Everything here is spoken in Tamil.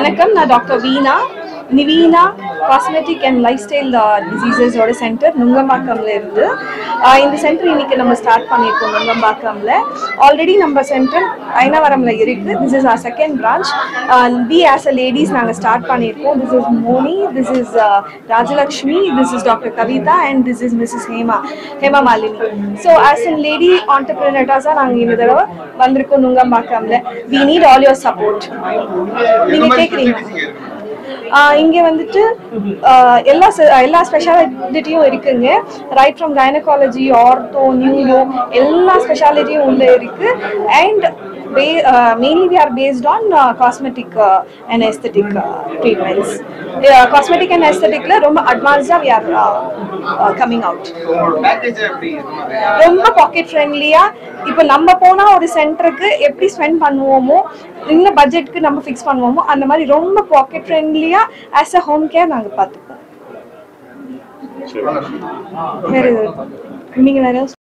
வணக்கம் நான் doctor Veena Niveena cosmetic and lifestyle டிசீசஸோட சென்டர் நுங்கம்பாக்கம்ல இருந்து ஆஹ் இந்த சென்டர் இன்னைக்கு நம்ம ஸ்டார்ட் பண்ணியிருக்கோம் நுங்கம்பாக்கம்ல ஆல்ரெடி நம்ம சென்டர் ஐனாவரம்ல இருக்கு this is our second branch we as a ladies நாங்கள் ஸ்டார்ட் பண்ணியிருக்கோம் this is Moni this is Rajalakshmi this is doctor Kavitha and this is Mrs Hema Hema Malini so as a lady ஆண்டர்பிரினர்ஸாக நாங்கள் இந்த தடவை வந்திருக்கோம் நுங்கம்பாக்கம்ல we need all your support நீங்க கேக்குறீங்க ஆஹ் இங்க வந்துட்டு ஆஹ் எல்லா se- எல்லா ஸ்பெஷாலிட்டியும் இருக்குங்க right from gynaecology ortho neuro எல்லா ஸ்பெஷாலிட்டியும் உள்ள இருக்கு and mainly we are based on cosmetic and aesthetic treatments cosmetic and எஸ்தட்டிக்ல ரொம்ப அட்வான்ஸ்டா வி ஆர் கம்மிங் அவுட் உங்களோட பேக்கேஜ் எப்படி இருக்கும் ரொம்ப பாக்கெட் ஃப்ரெண்ட்லியா இப்போ நம்ம போனா ஒரு சென்டருக்கு எப்படி ஸ்பெண்ட் பண்ணுவோமோ இந்த பட்ஜெட்க்கு நம்ம ஃபிக்ஸ் பண்ணுவோமோ அந்த மாதிரி ரொம்ப பாக்கெட் ஃப்ரெண்ட்லியா ஆஸ் அ ஹோம் கேர் நாங்க பார்த்துப்போம் வேற எது நீங்க வேற